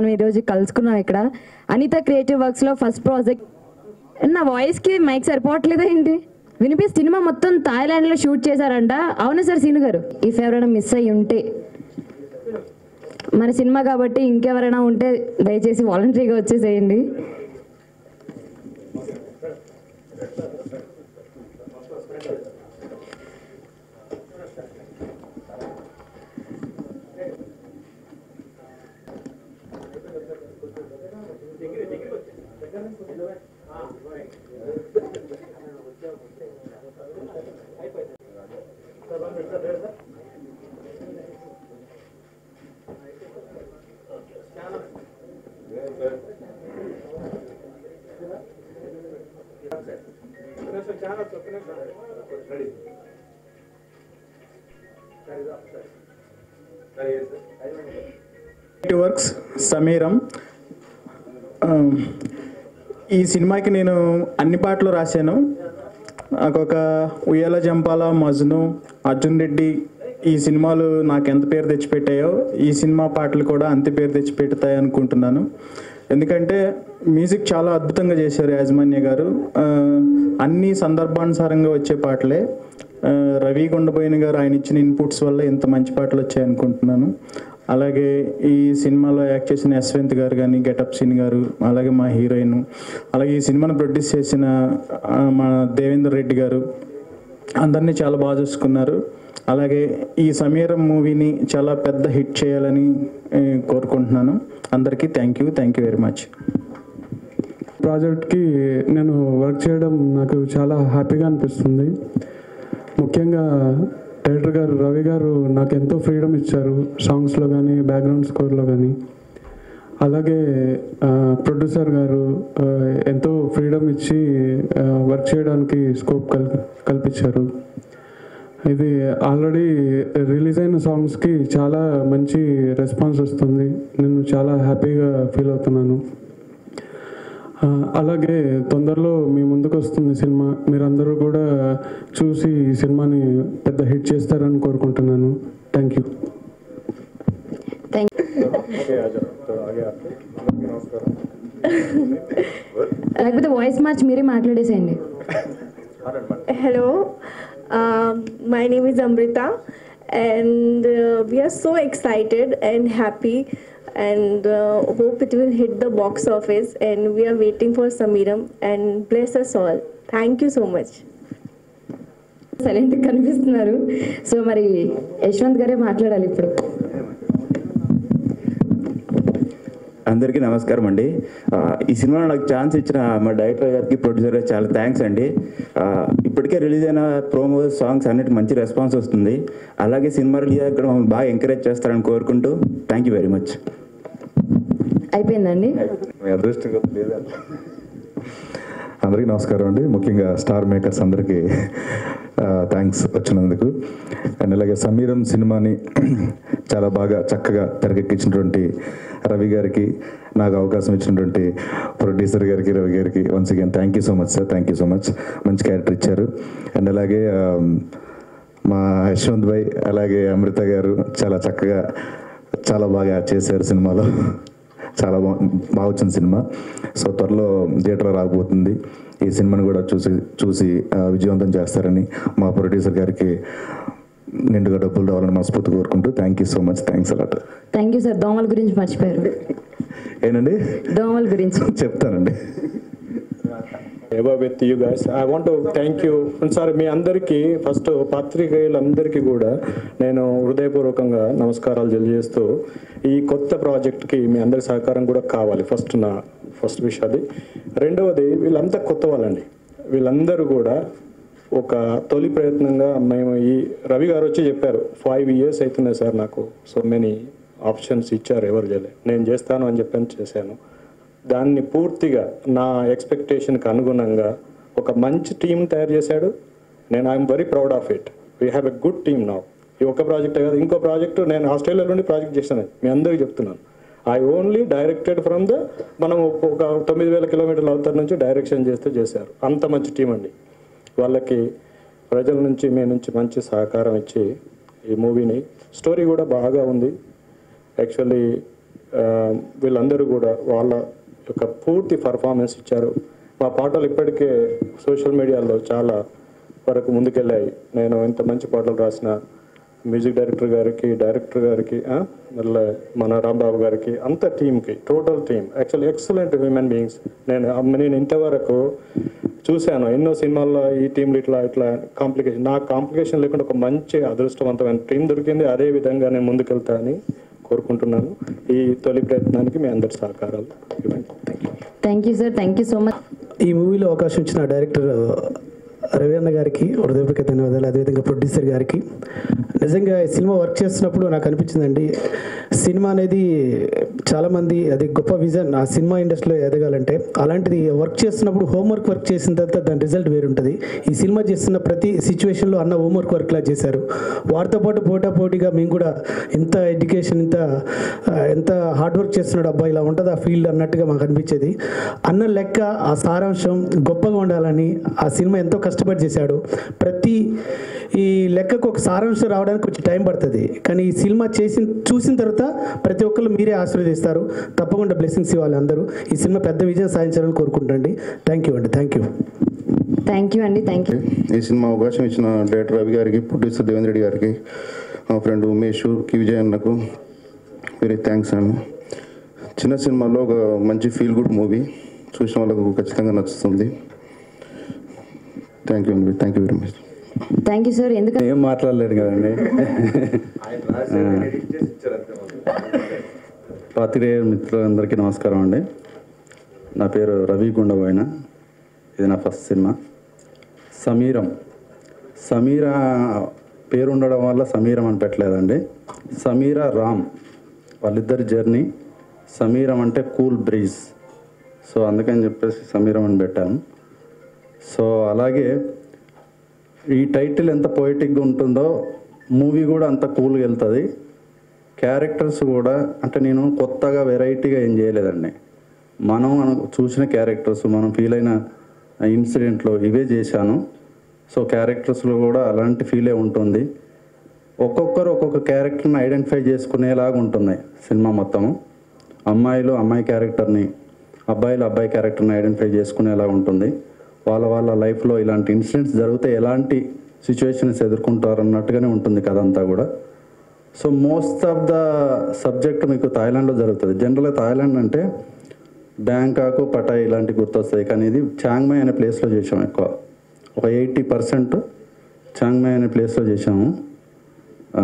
మనం ఈరోజు కలుసుకున్నాం ఇక్కడ అనిత క్రియేటివ్ వర్క్స్ లో ఫస్ట్ ప్రాజెక్ట్ నా వాయిస్ కి మైక్ సరిపోవట్లేదా ఏంటి వినిపి సినిమా మొత్తం థాయిలాండ్ లో షూట్ చేశారంట అవునా సార్ సీను గారు ఇఫ్ ఎవరైనా మిస్ అయ్యి ఉంటే మన సినిమా కాబట్టి ఇంకెవరైనా ఉంటే దయచేసి వాలంటరీగా వచ్చేసేయండి క్రియేటివ్ వర్క్స్ సమీరం ఆ, ఈ సినిమాకి నేను అన్ని పాటలు రాశాను నాకు ఒక ఉయ్యాల జంపాల మజ్ను అర్జున్ రెడ్డి ఈ సినిమాలు నాకు ఎంత పేరు తెచ్చిపెట్టాయో ఈ సినిమా పాటలు కూడా అంతే పేరు తెచ్చిపెడతాయి అనుకుంటున్నాను ఎందుకంటే మ్యూజిక్ చాలా అద్భుతంగా చేశారు యాజమాన్య గారు ఆ, అన్ని సందర్భానుసారంగా వచ్చే పాటలే ఆ, రవి గుండబోయిన గారు ఆయన ఇచ్చిన ఇన్పుట్స్ వల్ల ఇంత మంచి పాటలు వచ్చాయి అనుకుంటున్నాను అలాగే ఈ సినిమాలో యాక్ట్ చేసిన యశ్వంత్ గారు కానీ గెటప్ సీన్ గారు అలాగే మా హీరోయిన్ అలాగే ఈ సినిమాను ప్రొడ్యూస్ చేసిన ఆ, మా దేవేందర్ రెడ్డి గారు అందరినీ చాలా బాగా చూసుకున్నారు అలాగే ఈ సమీరం మూవీని చాలా పెద్ద హిట్ చేయాలని ఏ, కోరుకుంటున్నాను అందరికీ thank you thank you very much ప్రాజెక్ట్కి నేను వర్క్ చేయడం నాకు చాలా హ్యాపీగా అనిపిస్తుంది ముఖ్యంగా డైరెక్టర్ గారు రవి గారు నాకు ఎంతో ఫ్రీడమ్ ఇచ్చారు సాంగ్స్లో కానీ బ్యాక్గ్రౌండ్ స్కోర్లో కానీ అలాగే ప్రొడ్యూసర్ గారు ఆ, ఎంతో ఫ్రీడమ్ ఇచ్చి ఆ, వర్క్ చేయడానికి స్కోప్ కల్ కల్పించారు ఇది ఆల్రెడీ రిలీజ్ అయిన సాంగ్స్కి చాలా మంచి రెస్పాన్స్ వస్తుంది నేను చాలా హ్యాపీగా ఫీల్ అవుతున్నాను ఆ, అలాగే తొందరలో మీ ముందుకు వస్తుంది సినిమా మీరందరూ కూడా చూసి ఈ సినిమాని పెద్ద హిట్ చేస్తారని కోరుకుంటున్నాను థ్యాంక్ యూ థ్యాంక్ లేకపోతే వాయిస్ మార్చి మీరే మాట్లాడేసేయండి Hello, um, my name is Amrita, and uh, we are so excited and happy, and uh, hope it will hit the box office. And we are waiting for Samiram, and bless us all. Thank you so much. Silent కనిపిస్తున్నారు so మరి యశ్వంత్ గారే మాట్లాడాలి ఇప్పుడు అందరికీ నమస్కారం అండి ఆ, ఈ సినిమాలో నాకు ఛాన్స్ ఇచ్చిన మా డైరెక్టర్ గారికి ప్రొడ్యూసర్ గారికి చాలా థ్యాంక్స్ అండి ఆ, ఇప్పటికే రిలీజ్ అయిన ప్రోమో సాంగ్స్ అన్నిటి మంచి రెస్పాన్స్ వస్తుంది అలాగే సినిమా రిలీజ్ అయ్యాక కూడా మమ్మల్ని బాగా ఎంకరేజ్ చేస్తారని కోరుకుంటూ థ్యాంక్ యూ వెరీ మచ్ అయిపోయిందండి మీ అదృష్టం కొద్ది లేదా అందరికీ నమస్కారం అండి ముఖ్యంగా స్టార్ మేకర్స్ అందరికీ థ్యాంక్స్ వచ్చినందుకు అండ్ అలాగే సమీరం సినిమాని చాలా బాగా చక్కగా తెరకెక్కించినటువంటి రవి గారికి నాకు అవకాశం ఇచ్చినటువంటి ప్రొడ్యూసర్ గారికి రవి గారికి once again thank you so much sir thank you so much మంచి క్యారెక్టర్ ఇచ్చారు అండ్ అలాగే ఆ, మా యశ్వంత్ భాయ్ అలాగే అమృత గారు చాలా చక్కగా చాలా బాగా చేశారు సినిమాలో చాలా బా బాగా వచ్చిన సినిమా సో త్వరలో థియేటర్లో రాకపోతుంది ఈ సినిమాని కూడా చూసి చూసి ఆ, విజయవంతం చేస్తారని మా ప్రొడ్యూసర్ గారికి నిండుగా డబ్బులు రావాలని మనస్ఫూర్తి కోరుకుంటూ thank you so much thanks a lot thank you sir దోమల గురించి మర్చిపోయారు ఏంటండి దోమల గురించి చెప్తానండి ఎబో with you guys I want thank you sir మీ అందరికీ ఫస్ట్ పాత్రికేయులందరికీ కూడా నేను హృదయపూర్వకంగా నమస్కారాలు తెలియజేస్తూ ఈ కొత్త ప్రాజెక్ట్కి మీ అందరి సహకారం కూడా కావాలి ఫస్ట్ నా ఫస్ట్ విషయం అది రెండవది వీళ్ళంతా కొత్త వాళ్ళండి వీళ్ళందరూ కూడా ఒక తొలి ప్రయత్నంగా మేము ఈ రవి గారు వచ్చి చెప్పారు ఫైవ్ ఇయర్స్ అవుతున్నాయి సార్ నాకు సో మెనీ ఆప్షన్స్ ఇచ్చారు ఎవరు చేయలేదు నేను చేస్తాను అని చెప్పని చేశాను దాన్ని పూర్తిగా నా ఎక్స్పెక్టేషన్కి అనుగుణంగా ఒక మంచి టీం తయారు చేశాడు నేను I'm very proud of it we have a good team నా ఈ ఒక్క ప్రాజెక్ట్ కాదు ఇంకో ప్రాజెక్ట్ నేను ఆస్ట్రేలియా నుండి ప్రాజెక్ట్ చేశాను మీ అందరికీ చెప్తున్నాను I only directed from the మనం ఒక తొమ్మిది వేల కిలోమీటర్ల అవతల నుంచి డైరెక్షన్ చేస్తే చేశారు అంత మంచి టీం అండి వాళ్ళకి ప్రజల నుంచి మీ నుంచి మంచి సహకారం ఇచ్చి ఈ మూవీని స్టోరీ కూడా బాగా ఉంది యాక్చువల్లీ ఆ, వీళ్ళందరూ కూడా వాళ్ళ యొక్క పూర్తి పర్ఫార్మెన్స్ ఇచ్చారు మా పాటలు ఇప్పటికే సోషల్ మీడియాలో చాలా వరకు ముందుకెళ్ళాయి నేను ఇంత మంచి పాటలు రాసిన మ్యూజిక్ డైరెక్టర్ గారికి డైరెక్టర్ గారికి ఆ, మళ్ళీ మన రాంబాబు గారికి అంత టీంకి total team actually excellent human beings నేను అమ్మ- నేను ఇంతవరకు చూశాను ఎన్నో సినిమాల్లో ఈ టీంలు ఇట్లా ఇట్లా కాంప్లికేషన్ నా కాంప్లికేషన్ లేకుండా ఒక మంచి అదృష్టవంతమైన టీం దొరికింది అదే విధంగా నేను ముందుకెళ్తా అని కోరుకుంటున్నాను ఈ తొలి ప్రయత్నానికి మీ అందరి సహకారాలు ఇవ్వండి thank you thank you sir thank you so much ఈ మూవీలో అవకాశం ఇచ్చిన డైరెక్టర్ రవి అన్న గారికి హృదయపూర్వక ధన్యవాదాలు అదేవిధంగా ప్రొడ్యూసర్ గారికి నిజంగా ఈ సినిమా వర్క్ చేస్తున్నప్పుడు నాకు అనిపించిందండి సినిమా అనేది చాలామంది అది గొప్ప విజన్ ఆ సినిమా ఇండస్ట్రీలో ఎదగాలంటే అలాంటిది వర్క్ చేస్తున్నప్పుడు హోంవర్క్ వర్క్ చేసిన తర్వాత దాని రిజల్ట్ వేరుంటుంది ఈ సినిమా చేస్తున్న ప్రతి సిచ్యువేషన్లో అన్న హోంవర్క్ వర్క్లా చేశారు వారితో పాటు పోటా పోటీగా మేము కూడా ఇంత ఎడ్యుకేషన్ ఇంత ఆ, ఎంత హార్డ్ వర్క్ చేస్తున్నాడు అబ్బాయి ఇలా ఉంటుంది ఆ ఫీల్డ్ అన్నట్టుగా మాకు అనిపించేది అన్న లెక్క ఆ సారాంశం గొప్పగా ఉండాలని ఆ సినిమా ఎంతో కష్టపడి చేశాడు ప్రతి ఈ లెక్కకు ఒక సారాంశం రావడానికి కొంచెం టైం పడుతుంది కానీ ఈ సినిమా చేసిన చూసిన తర్వాత ప్రతి ఒక్కరు మీరే ఆశీర్వదిస్తారు తప్పకుండా బ్లెస్సింగ్స్ ఇవ్వాలి అందరూ ఈ సినిమా పెద్ద విజయం సాధించాలని కోరుకుంటాండి థ్యాంక్ యూ అండి థ్యాంక్ యూ థ్యాంక్ యూ అండి థ్యాంక్ యూ ఈ సినిమా అవకాశం ఇచ్చిన డైరెక్టర్ రవి గారికి ప్రొడ్యూసర్ దేవేంద్ర రెడ్డి గారికి మా ఫ్రెండ్ ఉమేష్ కి విజయ్ అన్నకు వెరీ థ్యాంక్స్ అండి చిన్న సినిమాలో ఒక మంచి ఫీల్ గుడ్ మూవీ చూసిన వాళ్ళకు ఖచ్చితంగా నచ్చుతుంది థ్యాంక్ యూ అండి thank you very much thank you sir ఎందుకంటే ఏం మాట్లాడలేడు కదండి పాత్రికేయ మిత్రులందరికీ నమస్కారం అండి నా పేరు రవి గుండబోయిన ఇది నా ఫస్ట్ సినిమా సమీరం సమీర పేరు ఉండడం వల్ల సమీరం అని పెట్టలేదండి సమీర రామ్ వాళ్ళిద్దరి జర్నీ సమీరం అంటే కూల్ బ్రీజ్ సో అందుకని చెప్పేసి సమీరం అని పెట్టాను సో అలాగే ఈ టైటిల్ ఎంత పొయిటిక్గా ఉంటుందో మూవీ కూడా అంత కూల్గా వెళ్తుంది క్యారెక్టర్స్ కూడా అంటే నేను కొత్తగా వెరైటీగా ఏం చేయలేదండి మనం అను- చూసిన క్యారెక్టర్స్ మనం ఫీల్ అయిన ఇన్సిడెంట్లో ఇవే చేశాను సో క్యారెక్టర్స్లో కూడా అలాంటి ఫీలే ఉంటుంది ఒక్కొక్కరు ఒక్కొక్క క్యారెక్టర్ని ఐడెంటిఫై చేసుకునేలాగా ఉంటుంది సినిమా మొత్తము అమ్మాయిలు అమ్మాయి క్యారెక్టర్ని అబ్బాయిలు అబ్బాయి క్యారెక్టర్ని ఐడెంటిఫై చేసుకునేలా ఉంటుంది వాళ్ళ వాళ్ళ లైఫ్లో ఇలాంటి ఇన్సిడెంట్స్ జరిగితే ఎలాంటి సిచ్యువేషన్స్ ఎదుర్కొంటారు అన్నట్టుగానే ఉంటుంది కథ అంతా కూడా so most of the subject మీకు థాయిలాండ్లో జరుగుతుంది జనరల్గా థాయిలాండ్ అంటే బ్యాంకాక్ పటాయ్ ఇలాంటి గుర్తొస్తాయి కానీ ఇది చాంగ్మై అనే ప్లేస్లో చేసాం ఎక్కువ ఒక ఎయిటీ పర్సెంట్ చాంగ్మై అనే ప్లేస్లో చేసాము ఆ,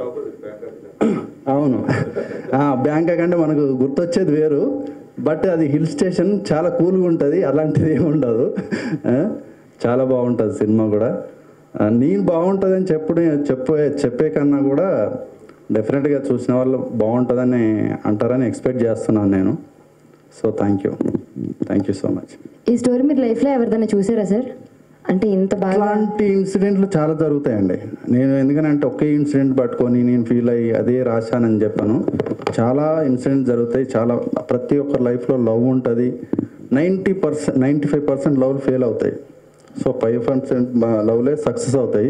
అవును ఆ, బ్యాంకాక్ అంటే మనకు గుర్తొచ్చేది వేరు బట్ అది హిల్ స్టేషన్ చాలా కూల్గా ఉంటుంది అలాంటిది ఏమి ఉండదు ఆ, చాలా బాగుంటుంది సినిమా కూడా ఆ, నేను బాగుంటుందని చెప్పడే చెప్పే చెప్పే కన్నా కూడా డెఫినెట్గా చూసిన వాళ్ళు బాగుంటుందని అంటారని ఎక్స్పెక్ట్ చేస్తున్నాను నేను so thank you thank you so much ఈ స్టోరీ మీరు లైఫ్లో ఎవరిదైనా చూసారా సార్ అంటే ఇంత బాగా అలాంటి ఇన్సిడెంట్లు చాలా జరుగుతాయండి నేను ఎందుకంటే ఒకే ఇన్సిడెంట్ పట్టుకొని నేను ఫీల్ అయ్యి అదే రాశానని చెప్పాను చాలా ఇన్సిడెంట్ జరుగుతాయి చాలా ప్రతి ఒక్కరి లైఫ్లో లవ్ ఉంటుంది ninety percent ninety five percent love fail అవుతాయి సో ఫైవ్ పర్సెంట్ లవ్లే సక్సెస్ అవుతాయి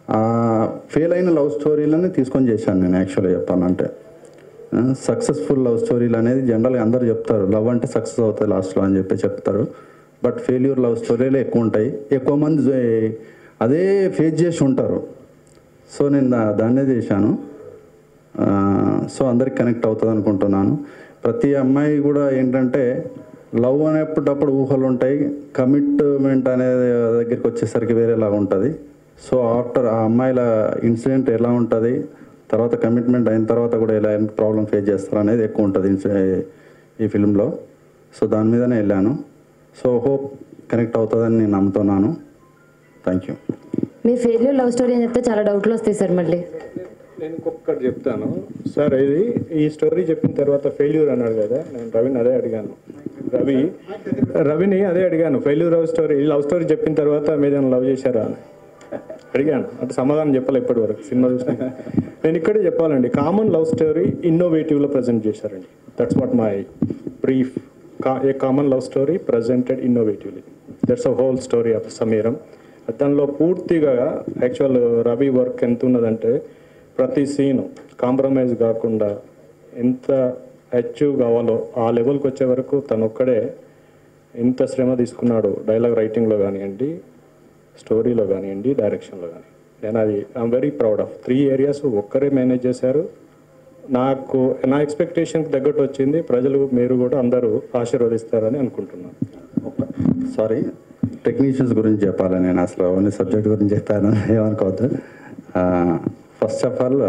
ఫెయిల్ అయిన లవ్ స్టోరీలని తీసుకొని చేశాను నేను యాక్చువల్గా చెప్పాలంటే సక్సెస్ఫుల్ లవ్ స్టోరీలు అనేది జనరల్గా అందరూ చెప్తారు లవ్ అంటే సక్సెస్ అవుతుంది లాస్ట్లో అని చెప్పి చెప్తారు బట్ ఫెయిల్యూర్ లవ్ స్టోరీలే ఎక్కువ ఉంటాయి ఎక్కువ మంది జే- అదే ఫేస్ చేసి ఉంటారు సో నేను దా- దాన్నే చేశాను ఆ, సో అందరికి కనెక్ట్ అవుతుంది అనుకుంటున్నాను ప్రతి అమ్మాయి కూడా ఏంటంటే లవ్ అనేటప్పుడు ఊహలు ఉంటాయి కమిట్మెంట్ అనేది దగ్గరికి వచ్చేసరికి వేరేలాగా ఉంటుంది సో ఆఫ్టర్ ఆ అమ్మాయిల ఇన్సిడెంట్ ఎలా ఉంటుంది తర్వాత కమిట్మెంట్ అయిన తర్వాత కూడా ఎలా ప్రాబ్లం ఫేస్ చేస్తారు అనేది ఎక్కువ ఉంటుంది ఇన్సి- ఈ ఫిల్మ్లో సో దాని మీదనే వెళ్ళాను సో హోప్ కనెక్ట్ అవుతుందని నేను నమ్ముతున్నాను థ్యాంక్ యూ మీ ఫెయిల్యూర్ లవ్ స్టోరీ అని చెప్తే చాలా డౌట్లు వస్తాయి సార్ మళ్ళీ నేను ఇంకొకటి చెప్తాను సార్ ఇది ఈ స్టోరీ చెప్పిన తర్వాత ఫెయిల్యూర్ అన్నాడు కదా నేను రవిని అదే అడిగాను రవి రవిని అదే అడిగాను failure love story love story చెప్పిన తర్వాత మీద లవ్ చేశారా అని అడిగాను అంటే సమాధానం చెప్పాలి ఇప్పటి వరకు సినిమా చూసిన నేను ఇక్కడే చెప్పాలండి కామన్ లవ్ స్టోరీ ఇన్నోవేటివ్లో ప్రజెంట్ చేశారండి that's what my brief a common love story presented innovatively that's a whole story of సమీరం దానిలో పూర్తిగా యాక్చువల్ రవి వర్క్ ఎంత ఉన్నదంటే ప్రతి సీన్ కాంప్రమైజ్ కాకుండా ఎంత అచీవ్ కావాలో ఆ లెవెల్కి వచ్చే వరకు తను ఒక్కడే ఇంత శ్రమ తీసుకున్నాడు డైలాగ్ రైటింగ్లో కానివ్వండి స్టోరీలో కానివ్వండి డైరెక్షన్లో కానీ నేను అది I'm very proud of three areas ఒక్కరే మేనేజ్ చేశారు నాకు నా ఎక్స్పెక్టేషన్కి తగ్గట్టు వచ్చింది ప్రజలు మీరు కూడా అందరూ ఆశీర్వదిస్తారని అనుకుంటున్నాను సారీ టెక్నీషియన్స్ గురించి చెప్పాలి నేను అసలు ఓన్లీ సబ్జెక్ట్ గురించి చెప్పాను ఏమనుకోవద్దు first of all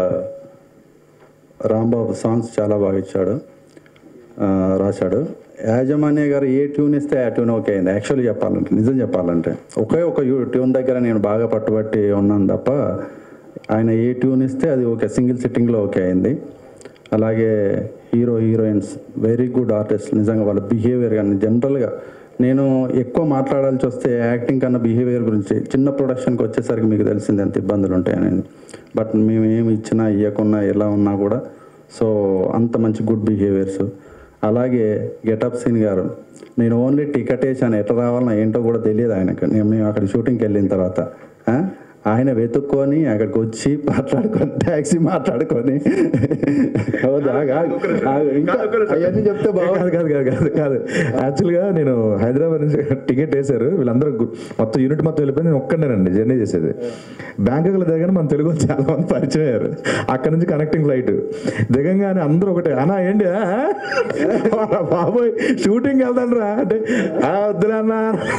Rambabu songs చాలా బాగా ఇచ్చాడు ఆ, రాశాడు యాజమాన్య గారు ఏ ట్యూన్ ఇస్తే ఆ ట్యూన్ ఓకే అయింది యాక్చువల్లీ చెప్పాలంటే నిజం చెప్పాలంటే ఒకే ఒక యూ- ట్యూన్ దగ్గర నేను బాగా పట్టుబట్టి ఉన్నాను తప్ప ఆయన ఏ ట్యూన్ ఇస్తే అది ఓకే సింగిల్ సిట్టింగ్లో ఓకే అయింది అలాగే hero heroines very good artist నిజంగా వాళ్ళ బిహేవియర్ కానీ జనరల్గా నేను ఎక్కువ మాట్లాడాల్సి వస్తే యాక్టింగ్ కన్నా బిహేవియర్ గురించి చిన్న ప్రొడక్షన్కి వచ్చేసరికి మీకు తెలిసింది ఎంత ఇబ్బందులు ఉంటాయనేది బట్ మేము ఏమి ఇచ్చినా ఇవ్వకున్నా ఎలా ఉన్నా కూడా సో అంత మంచి గుడ్ బిహేవియర్స్ అలాగే గెటప్ సీన్ గారు నేను ఓన్లీ టికెట్ వేసాను ఎట్లా రావాలన్నా ఏంటో కూడా తెలియదు ఆయనకు నేను మేము అక్కడ షూటింగ్కి వెళ్ళిన తర్వాత ఆ? ఆయన వెతుక్కొని అక్కడికి వచ్చి మాట్లాడుకొని ట్యాక్సీ మాట్లాడుకొని హౌదా? ఆగు, ఆగు, ఇంకా అవన్నీ చెప్తే బాగుంది కాదు కాదు కాదు కాదు కాదు యాక్చువల్గా నేను హైదరాబాద్ నుంచి టికెట్ వేశారు వీళ్ళందరూ గు- మొత్తం యూనిట్ మొత్తం వెళ్ళిపోయి నేను ఒక్కడేనండి జర్నీ చేసేది బ్యాంకాక్లో దిగానే మన తెలుగు వాళ్ళు చాలా మంది పరిచయం అయ్యారు అక్కడ నుంచి కనెక్టింగ్ ఫ్లైట్ దిగంగానే అందరూ ఒకటే అన్నా ఏంటి ఆ? వారా బాబోయ్ షూటింగ్ వెళ్తాను రా అంటే "ఆ, వద్దులే అన్నా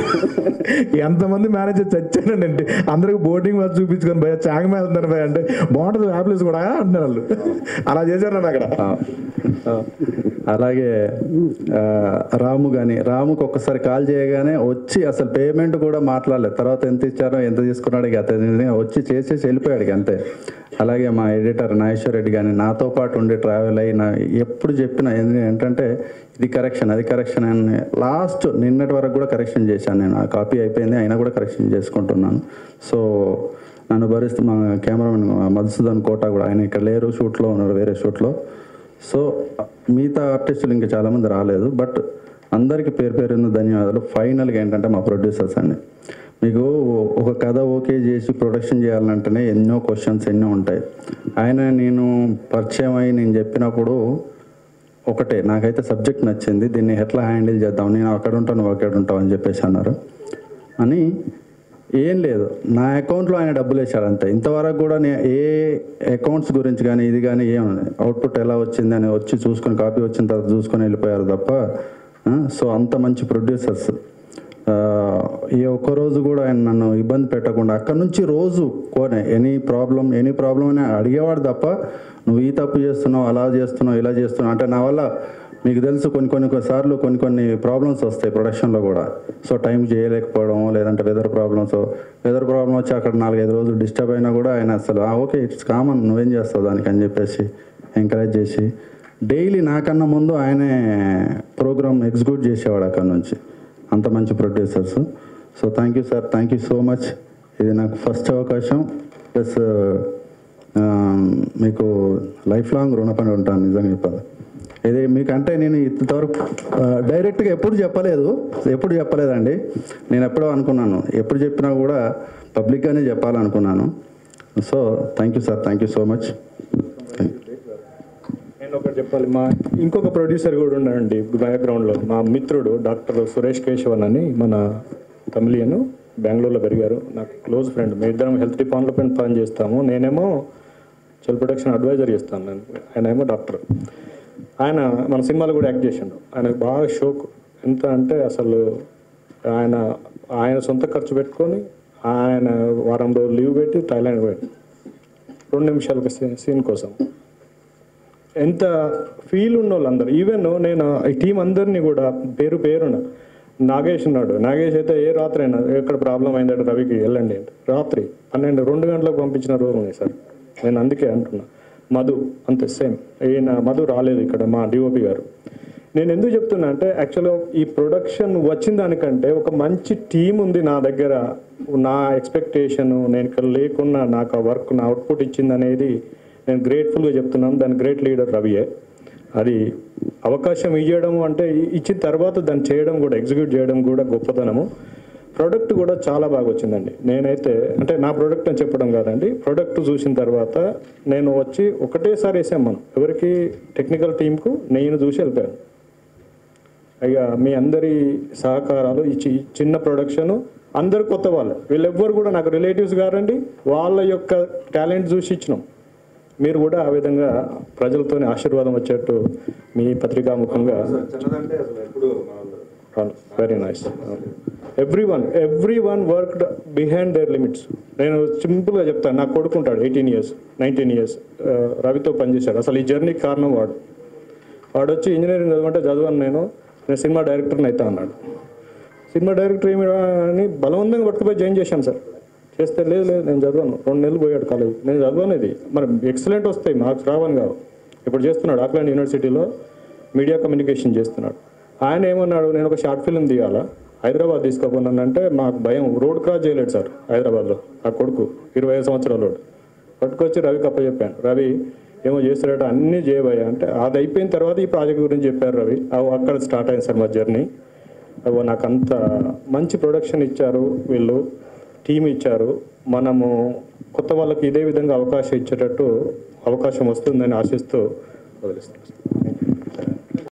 ఎంతమంది మేనేజర్ చచ్చానండి అంటే అందరికి బోర్డింగ్ వచ్చి చూపించుకొని భయ చాంగ్ వెళ్తున్నారు భయ అంటే బాగుంటుంది యాప్లెస్ కూడా అంటున్నారు వాళ్ళు అలా చేశారు నన్ను అక్కడ ఆ, అలాగే ఆ, రాము కానీ రాముకు ఒక్కసారి కాల్ చేయగానే వచ్చి అసలు పేమెంట్ కూడా మాట్లాడలేదు తర్వాత ఎంత ఇచ్చారో ఎంత తీసుకున్నాడు ఇక అతను వచ్చి చేసేసి వెళ్ళిపోయాడు ఇక అంతే అలాగే మా ఎడిటర్ నాగేశ్వర రెడ్డి కానీ నాతో పాటు ఉండి ట్రావెల్ అయ్యి నా ఎప్పుడు చెప్పిన ఏంది- ఏంటంటే ఇది కరెక్షన్ అది కరెక్షన్ అని లాస్ట్ నిన్నటి వరకు కూడా కరెక్షన్ చేశాను నేను ఆ కాపీ అయిపోయింది అయినా కూడా కరెక్షన్ చేసుకుంటున్నాను సో నన్ను భరిస్తూ మా కెమెరామెన్ మధుసూదన్ కోట కూడా ఆయన ఇక్కడ లేరు షూట్లో ఉన్నారు వేరే షూట్లో సో మిగతా ఆర్టిస్టులు ఇంకా చాలామంది రాలేదు బట్ అందరికీ పేరు పేరున్న ధన్యవాదాలు ఫైనల్గా ఏంటంటే మా ప్రొడ్యూసర్స్ అండి మీకు ఒక కథ ఓకే చేసి ప్రొడక్షన్ చేయాలంటేనే ఎన్నో క్వశ్చన్స్ ఎన్నో ఉంటాయి ఆయన నేను పరిచయం అయ్యి నేను చెప్పినప్పుడు ఒకటే నాకైతే సబ్జెక్ట్ నచ్చింది దీన్ని ఎట్లా హ్యాండిల్ చేద్దాం నేను అక్కడ ఉంటాను నువ్వు అక్కడ ఉంటావు అని చెప్పేసి అన్నారు అని ఏం లేదు నా అకౌంట్లో ఆయన డబ్బులు వేశాడు అంతే ఇంతవరకు కూడా నేను ఏ అకౌంట్స్ గురించి కానీ ఇది కానీ ఏం అవుట్పుట్ ఎలా వచ్చింది అని వచ్చి చూసుకొని కాపీ వచ్చిన తర్వాత చూసుకొని వెళ్ళిపోయారు తప్ప ఆ, సో అంత మంచి ప్రొడ్యూసర్స్ ఈ ఒక్క రోజు కూడా ఆయన నన్ను ఇబ్బంది పెట్టకుండా అక్కడ నుంచి రోజు కోనే ఎనీ ప్రాబ్లం ఎనీ ప్రాబ్లం అని అడిగేవాడు తప్ప నువ్వు ఈ తప్పు చేస్తున్నావు అలా చేస్తున్నావు ఇలా చేస్తున్నావు అంటే నా వల్ల మీకు తెలుసు కొన్ని కొన్ని సార్లు కొన్ని కొన్ని ప్రాబ్లమ్స్ వస్తాయి ప్రొడక్షన్లో కూడా సో టైం చేయలేకపోవడం లేదంటే వెదర్ ప్రాబ్లమ్స్ వెదర్ ప్రాబ్లం వచ్చి అక్కడ నాలుగైదు రోజులు డిస్టర్బ్ అయినా కూడా ఆయన అసలు ఓకే ఇట్స్ కామన్ నువ్వేం చేస్తావు దానికి అని చెప్పేసి ఎంకరేజ్ చేసి డైలీ నాకన్నా ముందు ఆయనే ప్రోగ్రామ్ ఎగ్జిక్యూట్ చేసేవాడు అక్కడ నుంచి అంత మంచి producers so thank you sir thank you so much ఇది నాకు ఫస్ట్ అవకాశం ప్లస్ మీకు లైఫ్ లాంగ్ రుణపడి ఉంటాను నిజంగా చెప్పాలి ఇది మీకంటే నేను ఇంతవరకు డైరెక్ట్గా ఎప్పుడు చెప్పలేదు ఎప్పుడు చెప్పలేదండి నేను ఎప్పుడో అనుకున్నాను ఎప్పుడు చెప్పినా కూడా పబ్లిక్గానే చెప్పాలనుకున్నాను so thank you sir thank you so much నేను ఒకటి చెప్పాలి మా ఇంకొక ప్రొడ్యూసర్ కూడా ఉన్నాడండి బ్యాక్గ్రౌండ్లో మా మిత్రుడు డాక్టర్ సురేష్ కేశవన్ అని మన తమిళియన్ బెంగళూరులో పెరిగారు నాకు క్లోజ్ ఫ్రెండ్ మేము ఇద్దరం హెల్త్ డిపార్ట్మెంట్ పని చేస్తాము నేనేమో చెల్ ప్రొడక్షన్ అడ్వైజర్ చేస్తాను నేను ఆయన ఏమో డాక్టర్ ఆయన మన సినిమాలో కూడా యాక్ట్ చేసిండు ఆయనకు బాగా షోక్ ఎంత అంటే అసలు ఆయన ఆయన సొంత ఖర్చు పెట్టుకొని ఆయన వారం రోజులు లీవ్ పెట్టి థైలాండ్ పోయాడు రెండు నిమిషాలకు సీన్ కోసం ఎంత ఫీల్ ఉన్న వాళ్ళందరూ ఈవెన్ నేను ఈ టీం అందరినీ కూడా పేరు పేరున నాగేష్ ఉన్నాడు నాగేష్ అయితే ఏ రాత్రి అయినా ఎక్కడ ప్రాబ్లం అయిందంటే రవికి వెళ్ళండి అంటే రాత్రి పన్నెండు రెండు గంటలకు పంపించిన రోజు ఉన్నాయి సార్ నేను అందుకే అంటున్నా మధు అంతే సేమ్ ఈయన మధు రాలేదు ఇక్కడ మా డిఓపి గారు నేను ఎందుకు చెప్తున్నా అంటే యాక్చువల్గా ఈ ప్రొడక్షన్ వచ్చిన దానికంటే ఒక మంచి టీం ఉంది నా దగ్గర నా ఎక్స్పెక్టేషన్ నేను ఇక్కడ లేకున్నా నాకు ఆ వర్క్ నా అవుట్పుట్ ఇచ్చింది అనేది నేను గ్రేట్ఫుల్గా చెప్తున్నాను దాని గ్రేట్ లీడర్ రవియే అది అవకాశం ఇవ్వడం అంటే ఇ- ఇచ్చిన తర్వాత దాన్ని చేయడం కూడా ఎగ్జిక్యూట్ చేయడం కూడా గొప్పతనము ప్రోడక్ట్ కూడా చాలా బాగా వచ్చిందండి నేనైతే అంటే నా ప్రోడక్ట్ అని చెప్పడం కాదండి ప్రోడక్ట్ చూసిన తర్వాత నేను వచ్చి ఒకటేసారి వేసాం మనం ఎవరికి టెక్నికల్ టీంకు నేను చూసి వెళ్ళిపోయాను ఇక మీ అందరి సహకారాలు ఈ చి- చిన్న ప్రొడక్షన్ అందరు కొత్త వాళ్ళు వీళ్ళెవ్వరు కూడా నాకు రిలేటివ్స్ గారండి వాళ్ళ యొక్క టాలెంట్ చూసి ఇచ్చినాం మీరు కూడా ఆ విధంగా ప్రజలతోని ఆశీర్వాదం వచ్చేట్టు మీ పత్రికా ముఖంగా very nice everyone everyone worked behind their limits నేను సింపుల్గా చెప్తాను నాకు కొడుకుంటాడు ఎయిటీన్ ఇయర్స్ నైన్టీన్ ఇయర్స్ రవితో పనిచేశాడు అసలు ఈ జర్నీకి కారణం వాడు వాడు వచ్చి ఇంజనీరింగ్ చదవమంటే చదవను నేను నేను సినిమా డైరెక్టర్ని అవుతా అన్నాడు సినిమా డైరెక్టర్ ఏమి రా అని బలవంతంగా పట్టుకుపోయి జాయిన్ చేశాను సార్ చేస్తే లేదు లేదు నేను చదవను రెండు నెలలు పోయాడు కాలేజ్ నేను చదవను ఇది మరి ఎక్సలెంట్ వస్తాయి మార్క్స్ రావని కావు ఇప్పుడు చేస్తున్నాడు ఆక్లాండ్ యూనివర్సిటీలో మీడియా కమ్యూనికేషన్ చేస్తున్నాడు ఆయన ఏమన్నాడు నేను ఒక షార్ట్ ఫిల్మ్ తీయాలా హైదరాబాద్ తీసుకోపోనానంటే మాకు భయం రోడ్ క్రాస్ చేయలేడు సార్ హైదరాబాద్లో ఆ కొడుకు ఇరవై ఐదు సంవత్సరాలు పట్టుకొచ్చి రవి కప్ప చెప్పాను రవి ఏమో చేస్తాడట అన్నీ చేయబోయా అంటే అది అయిపోయిన తర్వాత ఈ ప్రాజెక్ట్ గురించి చెప్పారు రవి అవి అక్కడ స్టార్ట్ అయింది సార్ మా జర్నీ అవి నాకు అంత మంచి ప్రొడక్షన్ ఇచ్చారు వీళ్ళు టీం ఇచ్చారు మనము కొత్త వాళ్ళకి ఇదే విధంగా అవకాశం ఇచ్చేటట్టు అవకాశం వస్తుందని ఆశిస్తూ వదిలిస్తున్నాను